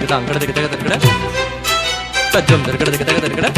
தகதற்கு தாங்கடதுக்கு தகதற்கட தஜம் தற்கடதுக்கு தகதற்கட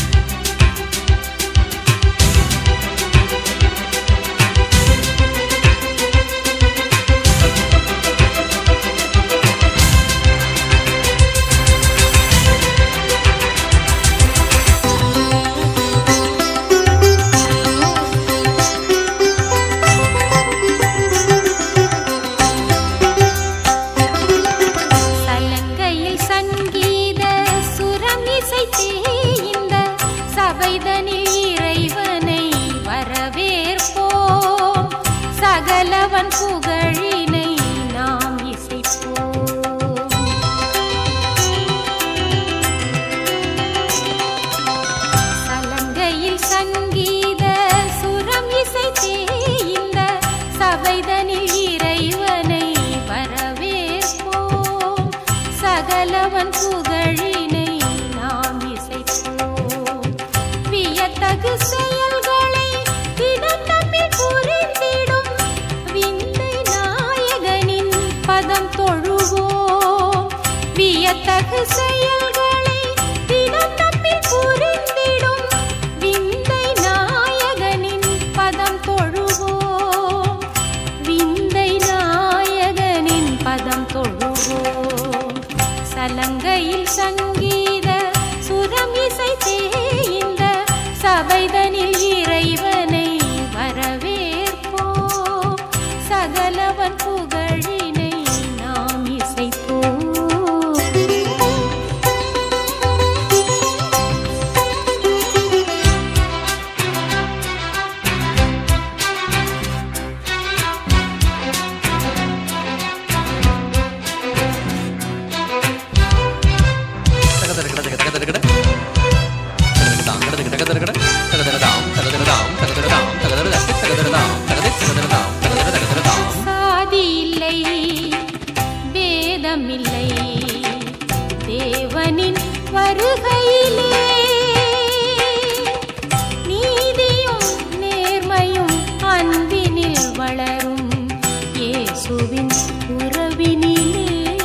சலங்கையில் சங்கீத சுரம் இசைத்தே இந்த சபைதனில் இறைவனை வரவேற்போம் சகலவன் புகழினை நாம் இசைப்போம் சலங்கையில் சங்கீத சுரம் இசைத்தே இந்த சபைதனில் இறைவனை வரவேற்போம் சகலவன் புகழினை நாம் இசைப்போம் வியத்தகு செயல்களை தினம் நம்மில் புரிந்திடும் விந்தை நாயகனின் பதம் தொழுவோம் வியத்தகு செயல்களை தினம் நம்மில் புரிந்திடும் விந்தை நாயகனின் பதம் தொழுவோம் விந்தை நாயகனின் பதம் தொழுவோம் சலங்கையில் சங்கீத சுரம் இசைத்தே இந்த சபைதனில் இறைவனை வரவேற்போம் சகலவன் புகழினை நாம் இசைப்போம் தகதற்கடதுக்கு தகதற்கட தகதற்கு தாங்கடதுக்கு தகதற்கட தகதரதாம் தகதரதாம் தகதரதாம் தகதரதற்கு தகதரதாம் தகதை தகதரதாம் தகதர தகதரதாம் சாதி இல்லை பேதமில்லை தேவனின் வருகையிலே நீதியும் நேர்மையும் அன்பினில் வளரும் இயேசுவின் உறவினிலே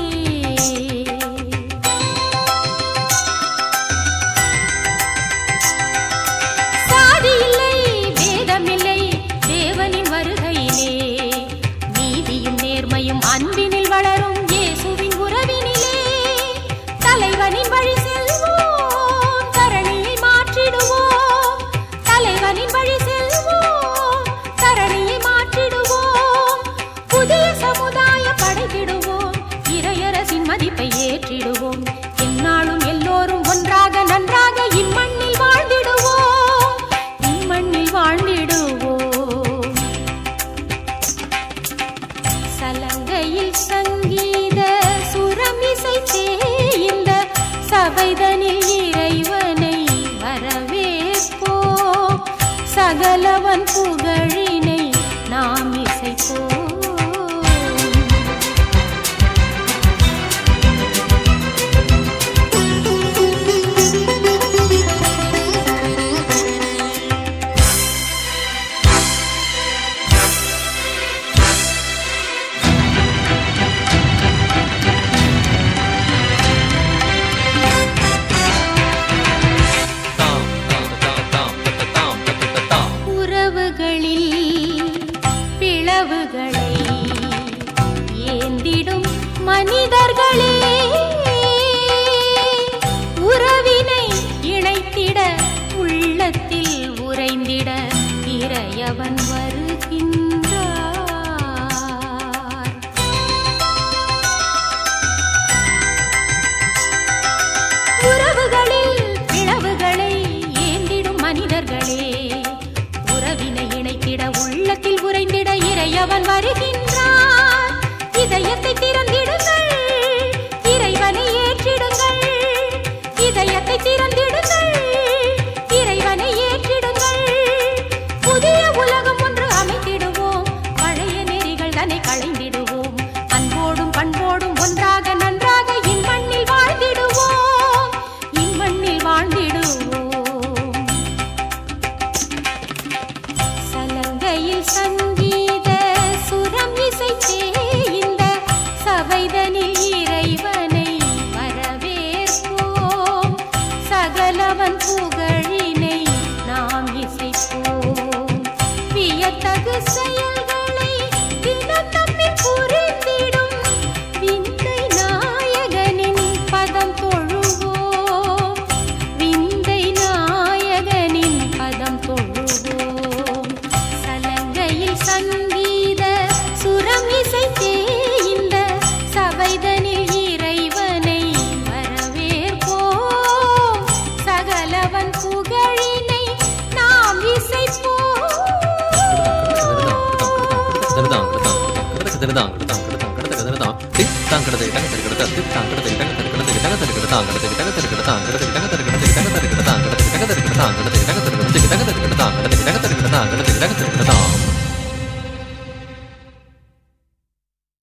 சாதி இல்லை பேதமில்லை தேவனின் வருகையிலே நீதியும் நேர்மையும் அன்பினில் வளரும் இயேசுவின் உறவினிலே தலைவனின் வழி செல்வோம் தரணியை மாற்றிடுவோம் தலைவனின் வழி செல்வோம் தரணியை மாற்றிடுவோம் புதிய சமுதாய படைத்திடுவோம் இறையரசின் மதிப்பை ஏற்றிடுவோம் எந்நாளும் எல்லோரும் ஒன்றாக நன்றாக இம்மண்ணில் வாழ்ந்திடுவோம் இம்மண்ணில் வாழ்ந்திடுவோம் சலங்கையில் சங்கீத சுரம் இசைத்தே இந்த சபைதனில் இறைவனை வரவேற்போம் சகலவன் புகழினை நாம் இசைப்போம் தாம் தாம் தாம் தாம் தாம் தாம் தாம் உறவுகளின் சகலவன் புகழினை நாம் இசைப்போம் வியத்தகு செயல்களை தினம் நம்மில் புரிந்திடும் விந்தை நாயகனின் பதம் தொழுவோம் விந்தை நாயகனின் பதம் தொழுவோம் சலங்கையில் சங்கீத சுரம் இசைத்தே இந்த சபைதனில் இறைவனை வரவேற்போம் சகலவன் புகழினை நாம் இசைப்போம் தாங்கடத்தை